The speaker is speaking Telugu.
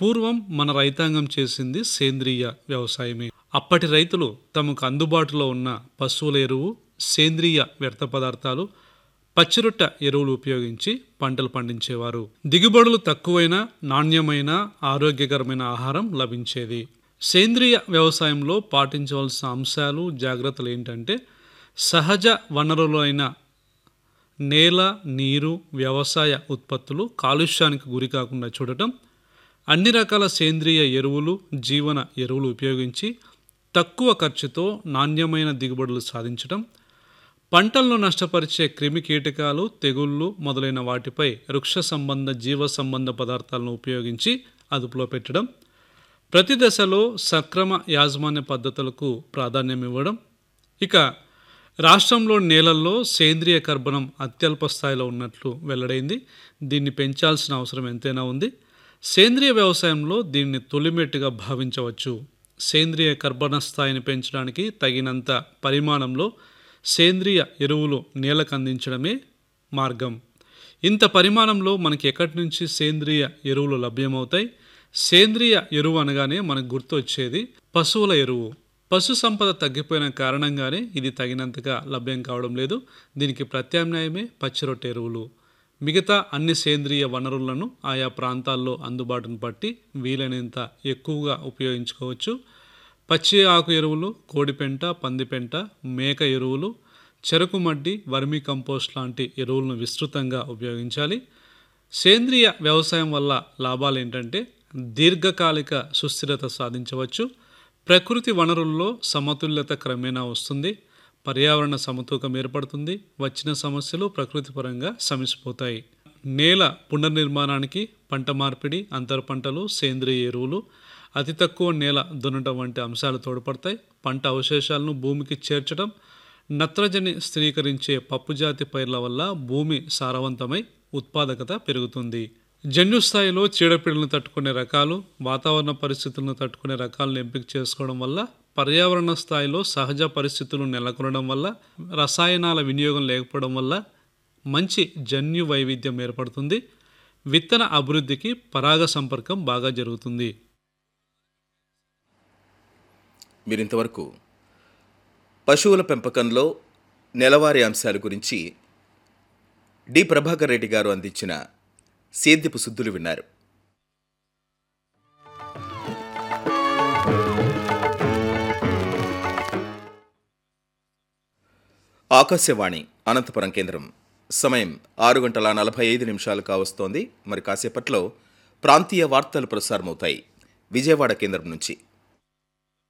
పూర్వం మన రైతాంగం చేసింది సేంద్రియ వ్యవసాయమే అప్పటి రైతులు తమకు అందుబాటులో ఉన్న పశువుల ఎరువు సేంద్రియ వ్యర్థ పదార్థాలు పచ్చిరొట్ట ఎరువులు ఉపయోగించి పంటలు పండించేవారు దిగుబడులు తక్కువైన నాణ్యమైన ఆరోగ్యకరమైన ఆహారం లభించేది సేంద్రియ వ్యవసాయంలో పాటించవలసిన అంశాలు జాగ్రత్తలు ఏంటంటే సహజ వనరులైన నేల నీరు వ్యవసాయ ఉత్పత్తులు కాలుష్యానికి గురి కాకుండా చూడటం అన్ని రకాల సేంద్రియ ఎరువులు జీవన ఎరువులు ఉపయోగించి తక్కువ ఖర్చుతో నాణ్యమైన దిగుబడులు సాధించడం పంటలను నష్టపరిచే క్రిమి కీటకాలు తెగుళ్ళు మొదలైన వాటిపై వృక్ష సంబంధ జీవ సంబంధ పదార్థాలను ఉపయోగించి అదుపులో పెట్టడం ప్రతి దశలో సక్రమ యాజమాన్య పద్ధతులకు ప్రాధాన్యం ఇవ్వడం ఇక రాష్ట్రంలో నేలల్లో సేంద్రియ కర్బనం అత్యల్ప స్థాయిలో ఉన్నట్లు వెల్లడైంది దీన్ని పెంచాల్సిన అవసరం ఎంతైనా ఉంది సేంద్రియ వ్యవసాయంలో దీన్ని తొలిమెట్టుగా భావించవచ్చు సేంద్రియ కర్బన స్థాయిని పెంచడానికి తగినంత పరిమాణంలో సేంద్రియ ఎరువులు నేలకు అందించడమే మార్గం ఇంత పరిమాణంలో మనకి ఎక్కడి నుంచి సేంద్రియ ఎరువులు లభ్యమవుతాయి సేంద్రియ ఎరువు అనగానే మనకు గుర్తొచ్చేది పశువుల ఎరువు పశు సంపద తగ్గిపోయిన కారణంగానే ఇది తగినంతగా లభ్యం కావడం లేదు దీనికి ప్రత్యామ్నాయమే పచ్చిరొట్టె ఎరువులు మిగతా అన్ని సేంద్రియ వనరులను ఆయా ప్రాంతాల్లో అందుబాటును బట్టి వీలైనంత ఎక్కువగా ఉపయోగించుకోవచ్చు పచ్చి ఆకు ఎరువులు కోడిపెంట పందిపెంట మేక ఎరువులు చెరకు మడ్డి వర్మీ కంపోస్ట్ లాంటి ఎరువులను విస్తృతంగా ఉపయోగించాలి సేంద్రియ వ్యవసాయం వల్ల లాభాలు ఏంటంటే దీర్ఘకాలిక సుస్థిరత సాధించవచ్చు ప్రకృతి వనరుల్లో సమతుల్యత క్రమేణా వస్తుంది పర్యావరణ సమతూకం ఏర్పడుతుంది వచ్చిన సమస్యలు ప్రకృతిపరంగా సమిసిపోతాయి నేల పునర్నిర్మాణానికి పంట మార్పిడి అంతర పంటలు సేంద్రియ ఎరువులు అతి తక్కువ నేల దున్నటం వంటి అంశాలు తోడ్పడతాయి పంట అవశేషాలను భూమికి చేర్చడం నత్రజని స్థిరీకరించే పప్పుజాతి పైర్ల వల్ల భూమి సారవంతమై ఉత్పాదకత పెరుగుతుంది జన్యు స్థాయిలో చీడపీడలను తట్టుకునే రకాలు వాతావరణ పరిస్థితులను తట్టుకునే రకాలను ఎంపిక చేసుకోవడం వల్ల పర్యావరణ స్థాయిలో సహజ పరిస్థితులు నెలకొనడం వల్ల రసాయనాల వినియోగం లేకపోవడం వల్ల మంచి జన్యు వైవిధ్యం ఏర్పడుతుంది విత్తన అభివృద్ధికి పరాగ సంపర్కం బాగా జరుగుతుంది మీరు ఇంతవరకు పశువుల పెంపకంలో నెలవారీ అంశాల గురించి డి ప్రభాకర్ రెడ్డి గారు అందించిన సేద్యపు శుద్ధులు విన్నారు ఆకాశవాణి అనంతపురం కేంద్రం సమయం ఆరు గంటల నలభై ఐదు నిమిషాలు కావస్తోంది మరి కాసేపట్లో ప్రాంతీయ వార్తలు ప్రసారమవుతాయి విజయవాడ కేంద్రం నుంచి